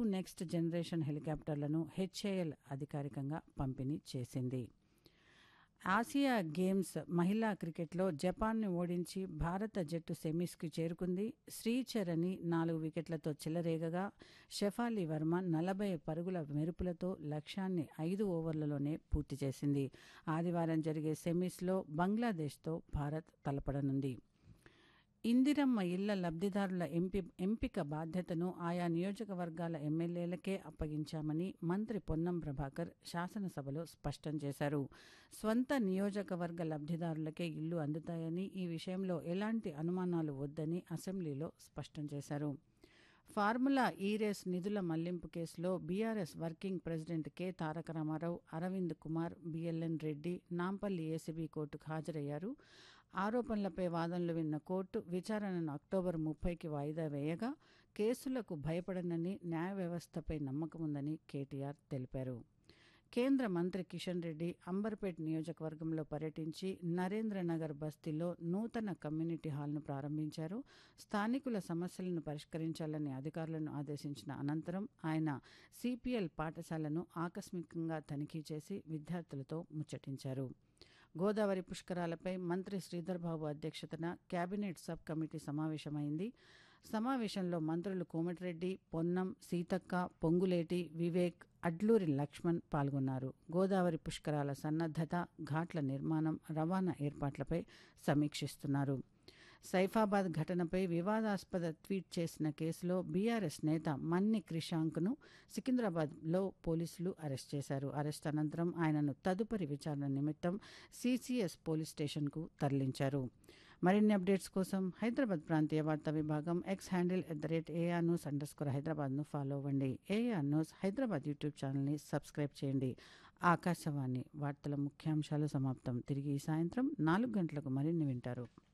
next generation హెలికాప్టర్లను HAL అధికారికంగా పంపిణీ చేసింది ఆసియా గేమ్స్ మహిళా క్రికెట్లో జపాన్ను ఓడించి భారత జట్టు సెమీస్కి చేరుకుంది శ్రీచరణి నాలుగు వికెట్లతో చెలరేగగా షెఫాలి వర్మ నలభై పరుగుల మెరుపులతో లక్ష్యాన్ని ఐదు ఓవర్లలోనే పూర్తి చేసింది ఆదివారం జరిగే సెమీస్లో బంగ్లాదేశ్తో భారత్ తలపడనుంది ఇందిరమ్మ ఇళ్ల లబ్ధిదారుల ఎంపి ఎంపిక బాధ్యతను ఆయా నియోజకవర్గాల ఎమ్మెల్యేలకే అప్పగించామని మంత్రి పొన్నం ప్రభాకర్ శాసనసభలో స్పష్టం చేశారు స్వంత నియోజకవర్గ లబ్ధిదారులకే ఇల్లు అందుతాయని ఈ విషయంలో ఎలాంటి అనుమానాలు వద్దని అసెంబ్లీలో స్పష్టం చేశారు ఫార్ములా ఈ రేస్ నిధుల మళ్లింపు కేసులో BRS working president K Taraka Ramarao Aravind Kumar BLN Reddy Nampally ACB కోర్టుకు హాజరయ్యారు ఆరోపణలపై వాదనలు విన్న కోర్టు విచారణను అక్టోబర్ ముప్పైకి వాయిదా వేయగా కేసులకు భయపడనని న్యాయ వ్యవస్థపై నమ్మకముందని కేటీఆర్ తెలిపారు కేంద్ర మంత్రి కిషన్ రెడ్డి అంబర్పేట్ నియోజకవర్గంలో పర్యటించి నరేంద్రనగర్ బస్తీలో నూతన కమ్యూనిటీ హాల్ను ప్రారంభించారు స్థానికుల సమస్యలను పరిష్కరించాలని అధికారులను ఆదేశించిన అనంతరం ఆయన సిపిఎల్ పాఠశాలను ఆకస్మికంగా తనిఖీ చేసి విద్యార్థులతో ముచ్చటించారు గోదావరి పుష్కరాలపై మంత్రి శ్రీధర్ బాబు అధ్యక్షతన కేబినెట్ సబ్ కమిటీ సమావేశమైంది సమావేశంలో మంత్రులు కోమటిరెడ్డి పొన్నం సీతక్క పొంగులేటి వివేక్ అడ్లూరి లక్ష్మణ్ పాల్గొన్నారు గోదావరి పుష్కరాల సన్నద్ధత ఘాట్ల నిర్మాణం రవాణా ఏర్పాట్లపై సమీక్షిస్తున్నారు సైఫాబాద్ ఘటనపై వివాదాస్పద ట్వీట్ చేసిన కేసులో బీఆర్ఎస్ నేత మన్ని క్రిషాంక్ను సికింద్రాబాద్లో పోలీసులు అరెస్ట్ చేశారు అరెస్ట్ అనంతరం ఆయనను తదుపరి విచారణ నిమిత్తం సీసీఎస్ పోలీస్ స్టేషన్కు తరలించారు మరిన్ని అప్డేట్స్ కోసం హైదరాబాద్ ప్రాంతీయ వార్తా విభాగం X handle at the rate AR news underscore స్కోర్ హైదరాబాద్ను ఫాలో అవ్వండి ఏఆర్ న్యూస్ హైదరాబాద్ యూట్యూబ్ ఛానల్ని సబ్స్క్రైబ్ చేయండి ఆకాశవాణి వార్తల ముఖ్యాంశాలు సమాప్తం తిరిగి ఈ సాయంత్రం నాలుగు గంటలకు మరిన్ని వింటారు